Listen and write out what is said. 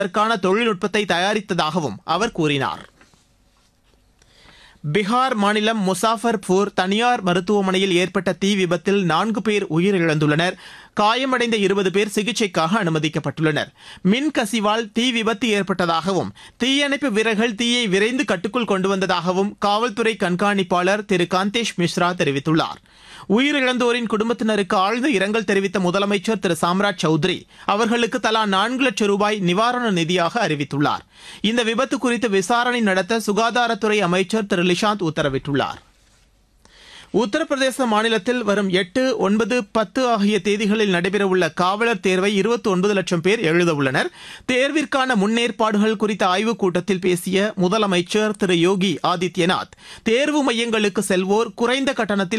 அதற்கான தொழில்நுட்பத்தை தயாரித்ததாகவும் அவர் கூறினார் பீகார் மாநிலம் முசாஃபர்பூர் தனியார் மருத்துவமனையில் ஏற்பட்ட தீ விபத்தில் நான்கு பேர் உயிரிழந்துள்ளனர் காயமடைந்த இருபது பேர் சிகிச்சைக்காக அனுமதிக்கப்பட்டுள்ளனர் மின் கசிவால் தீ விபத்து ஏற்பட்டதாகவும் தீயணைப்பு வீரர்கள் தீயை விரைந்து கட்டுக்குள் கொண்டு வந்ததாகவும் காவல்துறை கண்காணிப்பாளர் திரு காந்தேஷ் மிஸ்ரா தெரிவித்துள்ளார் உயிரிழந்தோரின் குடும்பத்தினருக்கு ஆழ்ந்த இரங்கல் தெரிவித்த முதலமைச்சர் திரு சாம்ராஜ் சௌத்ரி அவர்களுக்கு தலா நான்கு லட்சம் ரூபாய் நிவாரண நிதியாக அறிவித்துள்ளார் இந்த விபத்து குறித்து விசாரணை நடத்த சுகாதாரத்துறை அமைச்சர் திரு லிஷாந்த் உத்தரவிட்டுள்ளார் உத்தரப்பிரதேச மாநிலத்தில் வரும் எட்டு ஒன்பது பத்து ஆகிய தேதிகளில் நடைபெறவுள்ள காவலர் தேர்வை இருபத்தி ஒன்பது லட்சம் பேர் எழுதவுள்ளனர் தேர்விற்கான முன்னேற்பாடுகள் குறித்த ஆய்வுக் கூட்டத்தில் பேசிய முதலமைச்சர் திரு யோகி ஆதித்யநாத் தேர்வு மையங்களுக்கு செல்வோர் குறைந்த கட்டணத்தில்